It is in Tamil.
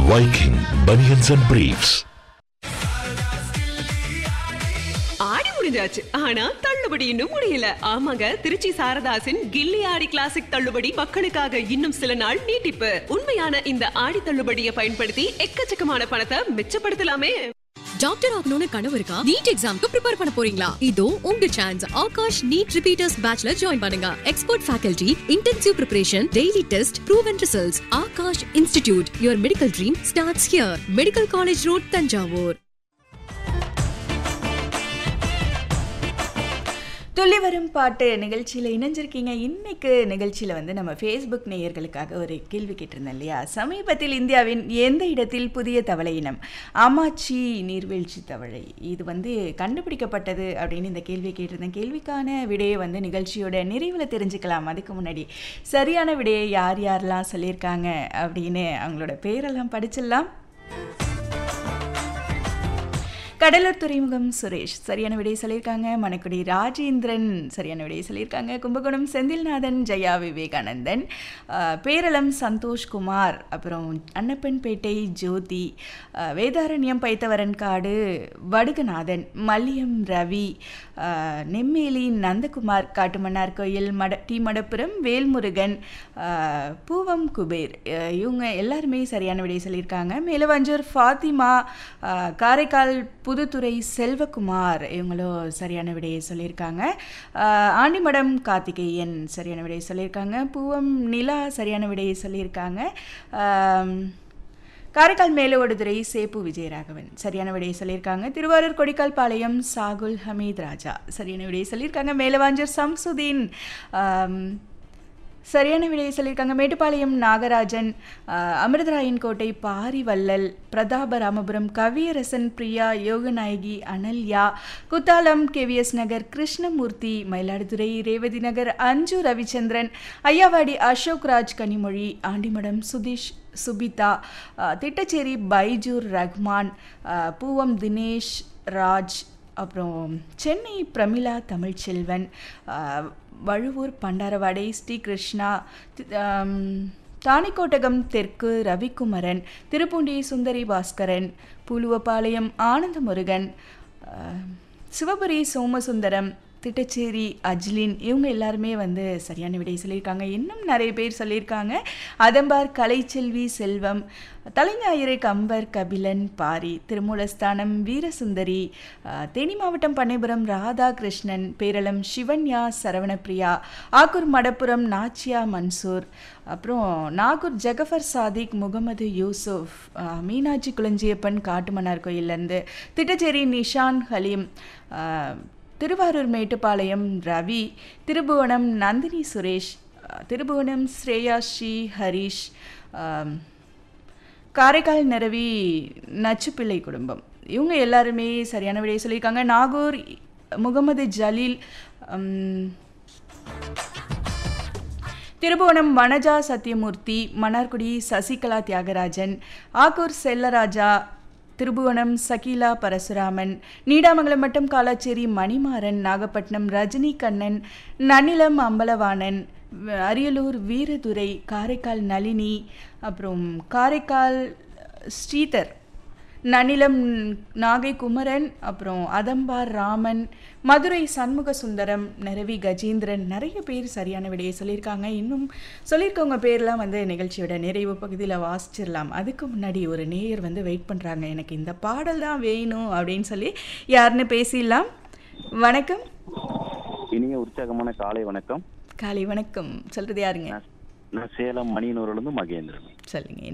Viking Bunions and Briefs. ஆடி முடிஞ்சாச்சு ஆனா தள்ளுபடி இன்னும் முடியல ஆமாங்க திருச்சி சாரதாசின் கில்லி ஆடி கிளாசிக் தள்ளுபடி மக்களுக்காக இன்னும் சில நாள் நீட்டிப்பு உண்மையான இந்த ஆடி தள்ளுபடியை பயன்படுத்தி எக்கச்சக்கமான பணத்தை மிச்சப்படுத்தலாமே டாக்டர் ஆகணும்னு கனவு இருக்கா நீட் எக்ஸாம்க்கு ப்ரிப்பேர் பண்ண போறீங்களா இதோ உங்க சான்ஸ் ஆகாஷ் நீட் ரிப்பீட்டர்ஸ் பேட்ச்ல ஜாயின் பண்ணுங்க expert faculty intensive preparation daily test proven results Aakash institute your medical dream starts here medical college road Thanjavur துள்ளி வரும் பாட்டு நிகழ்ச்சியில் இணைஞ்சிருக்கீங்க இன்னைக்கு நிகழ்ச்சியில் வந்து நம்ம ஃபேஸ்புக் நேயர்களுக்காக ஒரு கேள்வி கேட்டிருந்தோம் இல்லையா சமீபத்தில் இந்தியாவின் எந்த இடத்தில் புதிய தவளை இனம் அமாச்சி நீர்வீழ்ச்சி தவளை இது வந்து கண்டுபிடிக்கப்பட்டது அப்படின்னு இந்த கேள்வி கேட்டிருந்தேன் கேள்விக்கான விடையை வந்து நிகழ்ச்சியோட நிறைவில் தெரிஞ்சுக்கலாம் அதுக்கு முன்னாடி சரியான விடையை யார் யாரெல்லாம் சொல்லியிருக்காங்க அப்படின்னு அவங்களோட பேரெல்லாம் படிச்சிடலாம் கடலூர் துறைமுகம் சுரேஷ் சரியான விடை சொல்லியிருக்காங்க மணக்குடி ராஜேந்திரன் சரியான விடை சொல்லியிருக்காங்க கும்பகோணம் செந்தில்நாதன் ஜெயா விவேகானந்தன் அஹ், பேரளம் சந்தோஷ்குமார் அப்புறம் அன்னப்பன்பேட்டை ஜோதி அஹ், வேதாரண்யம் பைத்தவரன் காடு வடுகநாதன் மல்லியம் ரவி அஹ், நெம்மேலி நந்தகுமார் காட்டுமன்னார் கோயில் மட டி மடப்புரம் வேல்முருகன் அஹ், பூவம் குபேர் அஹ், இவங்க எல்லாருமே சரியான விடை சொல்லியிருக்காங்க மேலவஞ்சூர் ஃபாத்திமா அஹ், காரைக்கால் புதுத்துறை செல்வகுமார் இவங்களும் சரியான விடையை சொல்லியிருக்காங்க அஹ், ஆண்டிமடம் கார்த்திகேயன் சரியான விடையை சொல்லியிருக்காங்க பூவம் நிலா சரியான விடையை சொல்லியிருக்காங்க அம், காரைக்கால் மேலோடுதுறை சேப்பு விஜயராகவன் சரியான விடையை சொல்லியிருக்காங்க திருவாரூர் கொடிக்கால் பாளையம் சாகுல் ஹமீத் ராஜா சரியான விடையை சொல்லியிருக்காங்க மேலவாஞ்சர் சம்சுதீன் ஆம், சரியான விடையை சொல்லியிருக்காங்க மேட்டுப்பாளையம் நாகராஜன் ஆஹ், அமிர்தராயன் கோட்டை பாரிவள்ளல் பிரதாப ராமபுரம் கவியரசன் பிரியா யோகநாயகி அனல்யா குத்தாலம் கேவிஎஸ் நகர் கிருஷ்ணமூர்த்தி மயிலாடுதுறை ரேவதி நகர் அஞ்சு ரவிச்சந்திரன் ஐயாவாடி அசோக் ராஜ் கனிமொழி ஆண்டிமடம் சுதீஷ் சுபிதா ஆஹ், திட்டச்சேரி பைஜூர் ரஹ்மான் ஆஹ், பூவம் தினேஷ் ராஜ் அப்புறம் சென்னை பிரமிளா தமிழ்ச்செல்வன் ஆஹ், வழுவூர் பண்டாரவாடை ஸ்ரீ கிருஷ்ணா தி- ஆம், தாணிக்கோட்டகம் தெற்கு ரவிக்குமரன் திருப்பூண்டி சுந்தரி பாஸ்கரன் பூலுவப்பாளையம் ஆனந்தமுருகன் ஆஹ், சிவபுரி சோமசுந்தரம் திட்டச்சேரி அஜ்லின் இவங்க எல்லாருமே வந்து சரியான விடை சொல்லியிருக்காங்க இன்னும் நிறைய பேர் சொல்லியிருக்காங்க அதம்பார் கலைச்செல்வி செல்வம் தலைஞாயிறு கம்பர் கபிலன் பாரி திருமூலஸ்தானம் வீரசுந்தரி அஹ், தேனி மாவட்டம் பண்ணைபுரம் ராதாகிருஷ்ணன் பேரளம் சிவன்யா சரவணப்பிரியா ஆக்கூர் மடப்புரம் நாச்சியா மன்சூர் அப்புறம் நாகூர் ஜகஃபர் சாதிக் முகமது யூசுப் அஹ், மீனாட்சி குளஞ்சியப்பன் காட்டுமன்னார் கோயிலேருந்து திட்டச்சேரி நிஷான் ஹலீம் அஹ், திருவாரூர் மேட்டுப்பாளையம் ரவி திருபுவனம் நந்தினி சுரேஷ் அஹ், திருபுவனம் ஸ்ரேயா ஸ்ரீ ஹரிஷ் ஆம், காரைக்கால் நிறவி நச்சுப்பிள்ளை குடும்பம் இவங்க எல்லாருமே சரியான விடையை சொல்லியிருக்காங்க நாகூர் முகமது ஜலீல் உம், திருபுவனம் வனஜா சத்யமூர்த்தி மன்னார்குடி சசிகலா தியாகராஜன் ஆக்கூர் செல்லராஜா திருபுவனம் சகீலா பரசுராமன் நீடாமங்கலம் மட்டம் காலாச்சேரி மணிமாறன் நாகப்பட்டினம் ரஜினி கண்ணன் நன்னிலம் அம்பலவாணன் வ- அரியலூர் வீரதுரை காரைக்கால் நளினி அப்புறம் காரைக்கால் ஸ்ரீதர் நனிலம் நாகை குமரன் அப்புறம் அதம்பார் ராமன் மதுரை சண்முக சுந்தரம் நிறவி கஜேந்திரன் நிறைய பேர் சரியான விடையை சொல்லியிருக்காங்க இன்னும் சொல்லியிருக்கவங்க பேர்லாம் வந்து நிகழ்ச்சியோட நிறைவு பகுதியில் வாசிச்சிடலாம் அதுக்கு முன்னாடி ஒரு நேயர் வந்து வெயிட் பண்ணுறாங்க எனக்கு இந்த பாடல் தான் வேணும் அப்படின்னு சொல்லி யாருன்னு பேசிடலாம் வணக்கம் இனிய உற்சாகமான காலை வணக்கம் காலை வணக்கம் சொல்கிறது யாருங்க நான் நான் சேலம் மணியனூர்லேருந்து மகேந்திரன் சொல்லுங்க